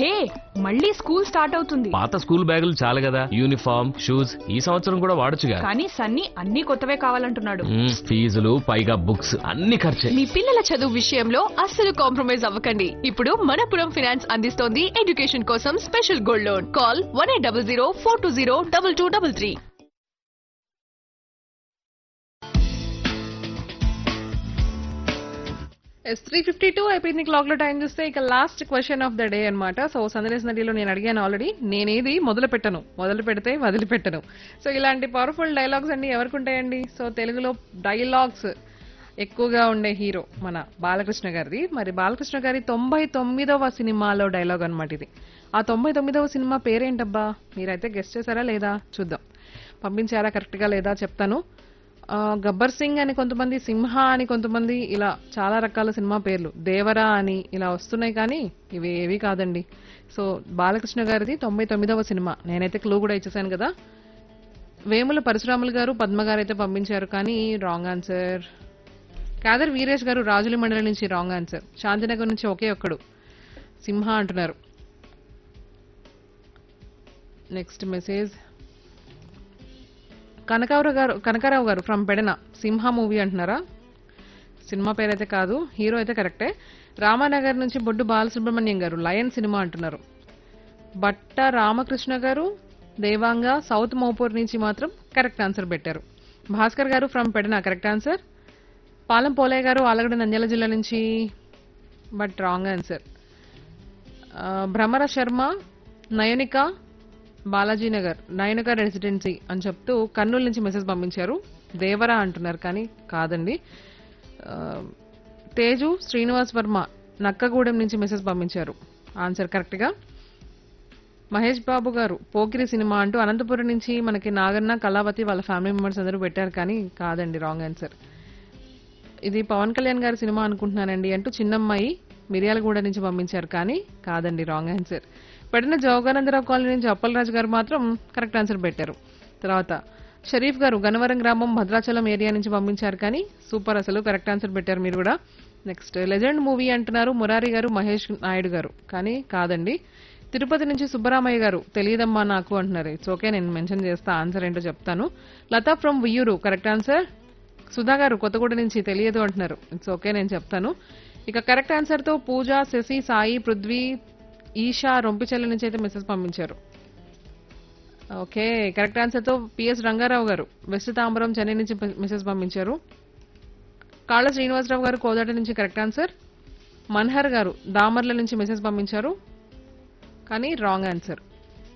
హే మళ్ళీ school start అవుతుంది పాత స్కూల్ బ్యాగులు చాలు కదా యూనిఫామ్ షూస్ ఈ సంవత్సరం కూడా వాడొచ్చుగా కానీ సన్నీ అన్ని కొత్తవే కావాలంటున్నాడు మ్మ్, ఫీజులు పైగా బుక్స్ అన్ని ఖర్చే మీ పిల్లల చదువు విషయంలో అస్సలు కాంప్రమైజ్ అవ్వకండి ఇప్పుడు మనపురం ఫినాన్స్ అందిస్తోంది ఎడ్యుకేషన్ కోసం special gold loan call one eight double zero four two zero double two double three yes three fifty two అయిపోయింది క్లాక్ లో టైం చూస్తే ఇక last question of the day అన్నమాట సో సందేశ్ నదిలో నేను అడిగాను ఆల్రెడీ నేనేది మొదలు పెట్టను మొదలు పెడితే వదిలిపెట్టను సో ఇలాంటి పవర్ఫుల్ డైలాగ్స్ అన్ని ఎవరికి ఉంటాయండి సో తెలుగులో డైలాగ్స్ ఎక్కువగా ఉండే హీరో మన బాలకృష్ణ గారిది మరి బాలకృష్ణ గారి తొంభై తొమ్మిదవ సినిమాలో డైలాగ్ అన్నమాట ఇది ఆ తొంభై తొమ్మిదవ సినిమా పేరేంటబ్బా మీరైతే గెస్ట్ చేశారా లేదా చూద్దాం పంపించారా కరెక్ట్గా లేదా చెప్తాను ఆ, గబ్బర్ సింగ్ అని కొంతమంది సింహ అని కొంతమంది ఇలా చాలా రకాల సినిమా పేర్లు దేవరా అని ఇలా వస్తున్నాయి కానీ ఇవి ఏవి కాదండి సో బాలకృష్ణ గారిది తొంభై తొమ్మిదవ సినిమా నేనైతే క్లూ కూడా ఇచ్చేసాను కదా వేముల పరశురాములు గారు పద్మ గారు అయితే పంపించారు కానీ రాంగ్ ఆన్సర్ కాదర్ వీరేష్ గారు రాజుల మండలి నుంచి రాంగ్ ఆన్సర్ శాంతినగర్ నుంచి ఒకే ఒక్కడు సింహ అంటున్నారు next message Kanakarao garu Kanakarao garu from Pedana Simha movie అంటున్నారా సినిమా పేరు అయితే కాదు హీరో అయితే కరెక్టే రామానగర్ నుంచి బొడ్డు బాలసుబ్రహ్మణ్యం గారు లయన్ సినిమా అంటున్నారు బట్ట రామకృష్ణ గారు దేవాంగ సౌత్ మౌపూర్ నుంచి మాత్రం కరెక్ట్ ఆన్సర్ పెట్టారు Bhaskar garu from Pedana correct answer Palem Polayya garu Alagada Nandyal జిల్లా నుంచి but wrong answer Bhramara Sharma Nayanika Balaji Nagar Nayanika residency అని చెప్తూ కర్నూలు నుంచి మెసేజ్ పంపించారు దేవరా అంటున్నారు కానీ కాదండి ఆ, తేజు శ్రీనివాస్ వర్మ నక్కగూడెం నుంచి మెసేజ్ పంపించారు ఆన్సర్ కరెక్ట్గా మహేష్ బాబు గారు పోకిరి సినిమా అంటూ అనంతపురం నుంచి మనకి నాగన్న కళావతి వాళ్ళ ఫ్యామిలీ మెంబర్స్ అందరూ పెట్టారు కానీ కాదండి రాంగ్ ఆన్సర్ ఇది పవన్ కళ్యాణ్ గారి సినిమా అనుకుంటున్నానండి అంటూ చిన్నమ్మాయి మిర్యాలగూడ నుంచి పంపించారు కానీ కాదండి రాంగ్ ఆన్సర్ పెట్టిన జోగానందరావు కాలనీ నుంచి అప్పలరాజు గారు మాత్రం కరెక్ట్ ఆన్సర్ పెట్టారు తర్వాత షరీఫ్ గారు గన్నవరం గ్రామం భద్రాచలం ఏరియా నుంచి పంపించారు కానీ సూపర్ అసలు కరెక్ట్ ఆన్సర్ పెట్టారు మీరు కూడా నెక్స్ట్ లెజెండ్ మూవీ అంటున్నారు మురారి గారు మహేష్ నాయుడు గారు కానీ కాదండి తిరుపతి నుంచి సుబ్బరామయ్య గారు తెలియదమ్మా నాకు అంటున్నారు ఇట్స్ ఓకే నేను మెన్షన్ చేస్తా ఆన్సర్ ఏంటో చెప్తాను Latha from Viyyuru correct answer Sudha garu Kothaguda నుంచి తెలియదు అంటున్నారు ఇట్స్ ఓకే నేను చెప్తాను ఇక కరెక్ట్ ఆన్సర్ తో పూజ శశి సాయి పృథ్వీ ఈషా రొంపిచెల్ల నుంచి అయితే మెసేజ్ పంపించారు ఓకే కరెక్ట్ ఆన్సర్ తో పిఎస్ రంగారావు గారు వెస్ట్ తాంబరం చెన్నై నుంచి మెసేజ్ పంపించారు కాళ్ళ శ్రీనివాసరావు గారు కోదాట నుంచి కరెక్ట్ ఆన్సర్ మన్హర్ గారు దామర్ల నుంచి మెసేజ్ పంపించారు కానీ రాంగ్ ఆన్సర్